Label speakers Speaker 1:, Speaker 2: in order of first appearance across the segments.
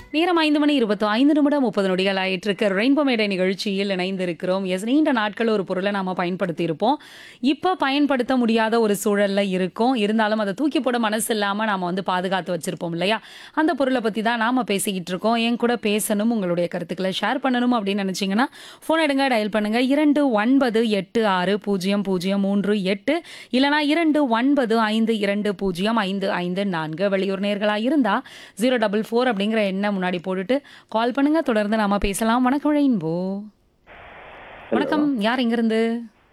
Speaker 1: நேரம் ஐந்து மணி இருபத்தி ஐந்து நிமிடம் முப்பது நொடிகள் ஆயிட்டிருக்கு ரெயின்போ மேடை நிகழ்ச்சியில் இணைந்திருக்கிறோம் எஸ் நீண்ட நாட்கள் ஒரு பொருளை நாம பயன்படுத்தி இருப்போம் இப்போ பயன்படுத்த முடியாத ஒரு சூழல்ல இருக்கும் இருந்தாலும் அதை தூக்கி போட மனசு இல்லாம நாம வந்து பாதுகாத்து வச்சிருப்போம் இல்லையா அந்த பொருளை பத்தி தான் நாம பேசிக்கிட்டு இருக்கோம் என் கூட பேசணும் உங்களுடைய கருத்துக்களை ஷேர் பண்ணணும் அப்படின்னு நினைச்சீங்கன்னா ஃபோன் எடுங்க டயல் பண்ணுங்க இரண்டு ஒன்பது எட்டு ஆறு பூஜ்ஜியம் பூஜ்ஜியம் மூன்று எட்டு இல்லனா இரண்டு ஒன்பது ஐந்து இரண்டு பூஜ்ஜியம் ஐந்து ஐந்து நான்கு வெளியூர் நேர்களா இருந்தா ஜீரோ டபுள் ஃபோர் அப்படிங்கிற எண்ணை முன்னாடி போட்டுட்டு கால் பண்ணுங்க தொடர்ந்து நாம பேசலாம் வணக்கம் ரெயின்போ வணக்கம் யார் இங்கிருந்து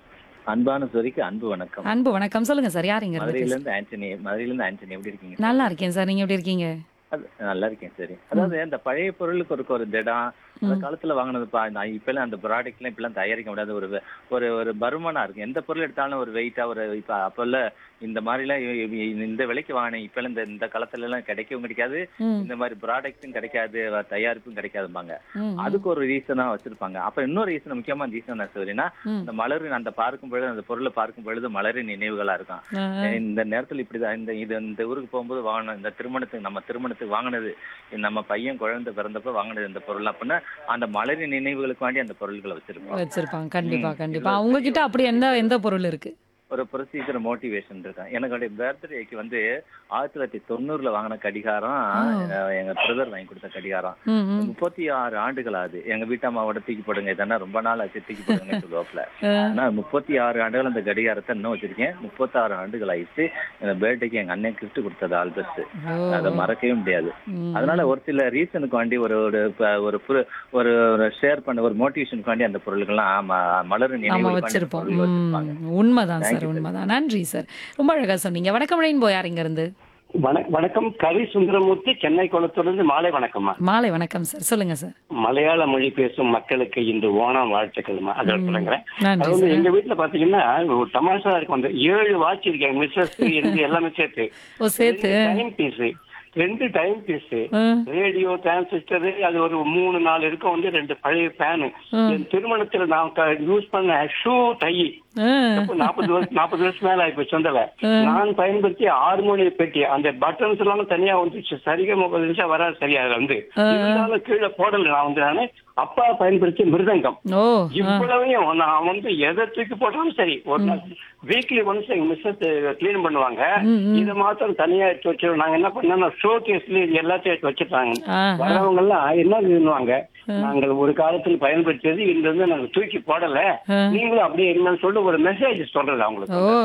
Speaker 2: அன்பான சொரிக்கு அன்பு வணக்கம்
Speaker 1: அன்பு வணக்கம் சொல்லுங்க சார் யார் இங்க
Speaker 2: மதுரையில
Speaker 1: இருந்து
Speaker 2: இருந்து ஆண்டனி மதுரையில இருந்து ஆண்டனி எப்படி இருக்கீங்க
Speaker 1: நல்லா இருக்கேன் சார் நீங்க எப்படி இருக்கீங்க
Speaker 2: அது நல்லா இருக்கேன் சரி அதாவது இந்த பழைய பொருளுக்கு ஒரு ஒரு திடம் அந்த காலத்துல வாங்கினதுப்பா நான் இப்ப எல்லாம் அந்த ப்ராடக்ட் எல்லாம் இப்ப எல்லாம் தயாரிக்க முடியாது ஒரு வெ- ஒரு ஒரு பருமனா இருக்கு எந்த பொருள் எடுத்தாலும் ஒரு வெயிட்டா ஒரு இப்ப அப்ப இல்ல இந்த மாதிரி எல்லாம் இ- இ- இந்த விலைக்கு வாங்கினேன் இப்ப எல்லாம் இந்த இந்த காலத்துல எல்லாம் கிடைக்கவும் கிடைக்காது
Speaker 1: ம்,
Speaker 2: இந்த மாதிரி ப்ராடக்ட்டும் கிடைக்காது வ- தயாரிப்பும் கிடைக்காதும்பாங்க
Speaker 1: ம்,
Speaker 2: அதுக்கு ஒரு ரீசனா வச்சிருப்பாங்க அப்ப இன்னொரு ரீசன் முக்கியமான ரீசன் என்ன சொல்றீங்கன்னா
Speaker 1: ம்.
Speaker 2: இந்த மலரின் அந்த பார்க்கும் பொழுது அந்த பொருளை பார்க்கும் பொழுது மலரின் நினைவுகளா இருக்கும்
Speaker 1: ஆ,
Speaker 2: இந்த நேரத்துல இப்படிதான் இந்த இது இந்த ஊருக்கு போகும்போது வாங்கின இந்த திருமணத்துக்கு நம்ம திருமணத்துக்கு வாங்கினது நம்ம பையன் குழந்தை பிறந்தப்ப வாங்கினது இந்த பொருள் அப்படின்னா அந்த மலரின் நினைவுகளுக்கு வேண்டி அந்த பொருள்களை வச்சிருப்போம்
Speaker 1: வச்சிருப்பாங்க கண்டிப்பா
Speaker 2: ம்,
Speaker 1: கண்டிப்பா
Speaker 2: இதுல
Speaker 1: உங்ககிட்ட அப்படி எந்த எந்த பொருள் இருக்கு
Speaker 2: ஒரு ப்ரொசீஜர் மோட்டிவேஷன் இருக்கேன் எனக்கு பர்த்டேக்கு வந்து ஆயிரத்தி தொள்ளாயிரத்தி தொண்ணூறுல வாங்கின கடிகாரம் அஹ், எங்க பிரதர் வாங்கி கொடுத்த கடிகாரம்
Speaker 1: ம், ம்.
Speaker 2: முப்பத்தி ஆறு ஆண்டுகள் ஆகுது எங்க வீட்டம்மாவோட தூக்கி போடுங்க இதெல்லாம் ரொம்ப நாள் ஆச்சு தூக்கி போடுங்கன்னு சொல்லுவாப்ல
Speaker 1: ஆ,
Speaker 2: ஆனா முப்பத்தி ஆறு ஆண்டுகள் அந்த கடிகாரத்தை இன்னும் வச்சிருக்கேன் முப்பத்தாறு ஆண்டுகள் ஆயிடுச்சு எங்க பர்த்டேக்கு எங்க அண்ணன் கிஃப்ட் கொடுத்தது ஆல்பஸ்ட்
Speaker 1: ஓ,
Speaker 2: அதை மறக்கவே முடியாது
Speaker 1: ம்.
Speaker 2: அதனால ஒரு சில ரீசனுக்கு வேண்டி ஒரு ஒரு ப- ஒரு புரு- ஒரு ஷேர் பண்ண ஒரு மோட்டிவேஷனுக்கு வேண்டி அந்த பொருளுக்கெல்லாம் ம- மலரும்
Speaker 1: நாம
Speaker 2: நினைவுகளுக்கு வேண்டி அந்த
Speaker 1: வச்சிருப்போம்
Speaker 2: பொருள் வச்சிருப்பாங்க
Speaker 1: ம், உண்மைதான்
Speaker 2: Thank
Speaker 1: சார்
Speaker 2: you, sir.
Speaker 1: உண்மைதான் நன்றி சார் ரொம்ப அழகா சொன்னீங்க வணக்கம் ரெயின்போ யார் இங்க இருந்து
Speaker 3: வண- வணக்கம் கவி சுந்தரமூர்த்தி சென்னை குளத்திலிருந்து மாலை வணக்கம்மா
Speaker 1: மாலை வணக்கம் சார் சொல்லுங்க சார்
Speaker 3: மலையாள மொழி பேசும் மக்களுக்கு இன்று ஓணம் வாழ்த்துக்கள்மா அதை சொல்லுங்கிறேன்
Speaker 1: நன்றி
Speaker 3: அது வந்து
Speaker 1: சார்
Speaker 3: எங்க வீட்டுல பாத்தீங்கன்னா ஒரு தமாஷா இருக்கும் அந்த ஏழு வாட்ச் இருக்கேன் மிஸ்ஸஸ் இருந்து எல்லாமே சேர்த்து
Speaker 1: ஓ சேர்த்து
Speaker 3: டைம் பீஸ் ரெண்டு டைம் பீஸ்
Speaker 1: ம்,
Speaker 3: ரேடியோ டிரான்சிஸ்டர் அது ஒரு மூணு நாலு இருக்கும் வந்து ரெண்டு பழைய ஃபேனு என் திருமணத்துல நான் யூஸ் பண்ண ஷூ டை
Speaker 1: ம்,
Speaker 3: நாற்பது வருஷம் நாற்பது வருஷம் மேல ஆயிப்போச்சு சொந்தல நான் பயன்படுத்திய ஹார்மோனிய பெட்டி அந்த பட்டன்ஸ் எல்லாம் தனியா வந்துச்சு சரிగా முப்பது நிமிஷம் வராது சரியா அதுல வந்து இருந்தாலும் கீழே போடல நான் வந்து நானு அப்பா பயன்படுத்திய மிருதங்கம்
Speaker 1: ஓ
Speaker 3: இவ்வளவையும் நான் வந்து எதை தூக்கி போட்டாலும் சரி ஒரு நாள் வீக்லி ஒன்ஸ் எங்க மிஸ்ஸஸ் கிளீன் பண்ணுவாங்க இதை மாத்திரம் தனியா எடுத்து வச்சிருவோம் நாங்க என்ன பண்ணோம்னா ஷோ கேஸ்ல இது எல்லாத்தையும் எடுத்து வச்சிருக்காங்க
Speaker 1: ஆ,
Speaker 3: வரவங்க எல்லாம் என்ன பண்ணுவாங்க நாங்கள் ஒரு காலத்தில் பயன்படுத்தியது இந்த வந்து நாங்க தூக்கி போடல நீங்களும் அப்படியே என்னன்னு சொல்லி ஒரு மெசேஜ் சொல்றது அவங்களுக்கு
Speaker 1: ஓ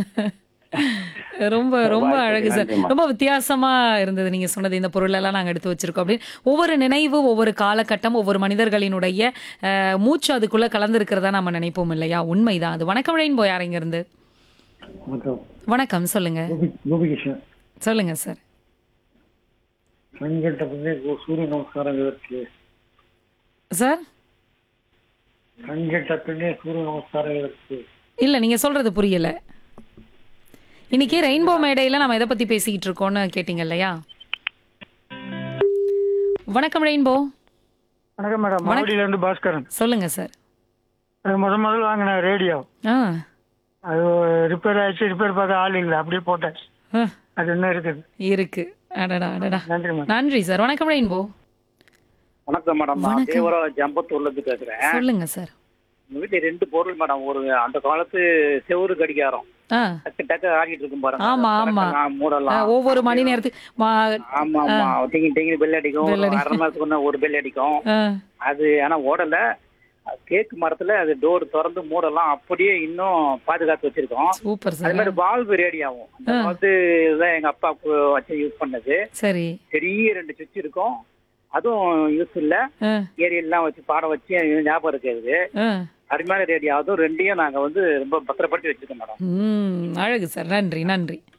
Speaker 1: ரொம்ப ரொம்ப
Speaker 3: வாழ்த்துக்கள்,
Speaker 1: அழகு சார்
Speaker 3: நன்றிம்மா.
Speaker 1: ரொம்ப வித்தியாசமா இருந்தது நீங்க சொன்னது இந்த பொருள் எல்லாம் நாங்க எடுத்து வச்சிருக்கோம் அப்படின்னு ஒவ்வொரு நினைவு ஒவ்வொரு காலகட்டம் ஒவ்வொரு மனிதர்களினுடைய அஹ், மூச்சு அதுக்குள்ள கலந்துருக்கிறதா நம்ம நினைப்போம் இல்லையா உண்மைதான் அது வணக்கம் ரெயின்போ யார் இங்க இருந்து
Speaker 4: வணக்கம்
Speaker 1: வணக்கம் சொல்லுங்க
Speaker 4: கோபி கோபிகிருஷ்ணன்
Speaker 1: சொல்லுங்க சார்
Speaker 4: கண்கட்ட பின்னே கு- சூரிய நமஸ்காரம் எதற்கு
Speaker 1: சார்
Speaker 4: கண்கட்ட பின்னே சூரிய நமஸ்காரம் எதற்கு
Speaker 1: இல்ல நீங்க சொல்றது புரியல இன்னைக்கு ரெயின்போ மேடையில நம்ம எதை பத்தி பேசிக்கிட்டு இருக்கோம்னு கேட்டீங்க இல்லையா வணக்கம் ரெயின்போ
Speaker 4: வணக்கம் மேடம்
Speaker 1: வணக்கம்.
Speaker 4: மாவடியில இருந்து பாஸ்கரன்
Speaker 1: சொல்லுங்க சார்
Speaker 4: அது முத முதல்ல வாங்கின ரேடியோ
Speaker 1: ஆ
Speaker 4: அது ரிப்பேர் ஆயிடுச்சு ரிப்பேர் பார்க்க ஆள் இல்லை அப்படியே போட்டேன்
Speaker 1: ஆ,
Speaker 4: அது என்ன இருக்குது
Speaker 1: இருக்கு அடடா அடடா
Speaker 4: நன்றி மேடம்
Speaker 1: நன்றி சார் வணக்கம் ரெயின்போ
Speaker 5: வணக்கம் மேடம் நான்
Speaker 1: வணக்கம்.
Speaker 5: தேவராஜ் ஜம்பத்தூர்ல இருந்து பேசுறேன்
Speaker 1: சொல்லுங்க சார்
Speaker 5: எங்க வீட்டுல ரெண்டு பொருள் மேடம் ஒரு அந்த காலத்து செவுரு கடிகாரம்
Speaker 1: ஆ
Speaker 5: டக்கு டக்கு ஆடிட்டு இருக்கும் பாருங்க
Speaker 1: ஆமா, ஆமா.
Speaker 5: கரெக்டா
Speaker 1: ஆ,
Speaker 5: மூடலாம்
Speaker 1: ஒவ்வொரு மணி நேரத்துக்கு மா-
Speaker 5: ஆமா ஆமா டிங்கி டிங்கி பெல் அடிக்கும்
Speaker 1: Bell
Speaker 5: ஒரு
Speaker 1: அடிக்கும்.
Speaker 5: அரை மாசத்துக்கு ஒண்ணு ஒரு பெல் அடிக்கும்
Speaker 1: ஆ,
Speaker 5: அது ஆனா ஓடல கேக் மரத்துல அது டோர் திறந்து மூடலாம் அப்படியே இன்னும் பாதுகாத்து வச்சிருக்கோம்
Speaker 1: சூப்பர்
Speaker 5: அது
Speaker 1: சார்
Speaker 5: மாதிரி வால்வு ரேடியாவும் அந்த வந்து இதுதான் எங்க அப்பா கு- வச்சு யூஸ் பண்ணது
Speaker 1: சரி
Speaker 5: பெரிய ரெண்டு சுவிட்ச் இருக்கும் அதுவும் யூஸ் இல்ல
Speaker 1: ஆ,
Speaker 5: ஏரியெல்லாம் வச்சு பாடம் வச்சு எனக்கு ஞாபகம் இருக்குது
Speaker 1: ஆ.
Speaker 5: அருமையான ரேடியோ அதுவும் ரெண்டையும் நாங்க வந்து ரொம்ப பத்திரப்படுத்தி வச்சிருக்கோம் மேடம்
Speaker 1: ம் அழகு சார் நன்றி நன்றி